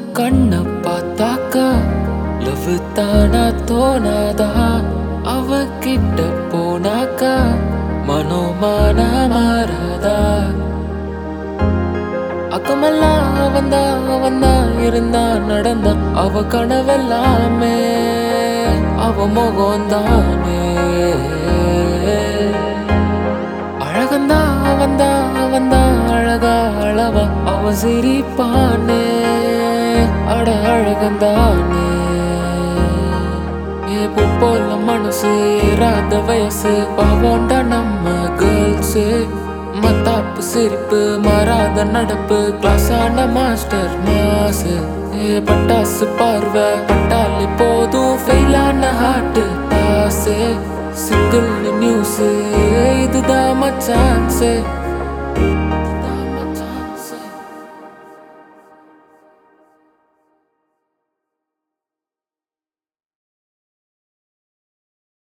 கண்ண பார்த்தாக்கா லவ் தானா தோணாதா அவ கிட்ட போனாக்கா மனோமான மாறாதா அக்கமெல்லாம் அவன்தா அவன்தா இருந்தா நடந்தா அவ கனவெல்லாமே அவ முகம்தானே அழகந்தா அவன்தா அவன்தா அழகா அழவா அவ சிரிப்பானே அட அழகந்தானே ஏ பூ போல மனசு ஏறாத வயசு பாவோண்டா நம்ம கேர்ள்ஸு மத்தாப்பு சிரிப்பு மாறாத நடப்பு கிளாஸான மாஸ்டர் மாசு ஏ பட்டாசு பார்வை பட்டாலே போதும் ஃபெயிலான ஹார்ட் பாசு சிங்கிள் நியூஸ் இதுதான் மச்சான்ஸு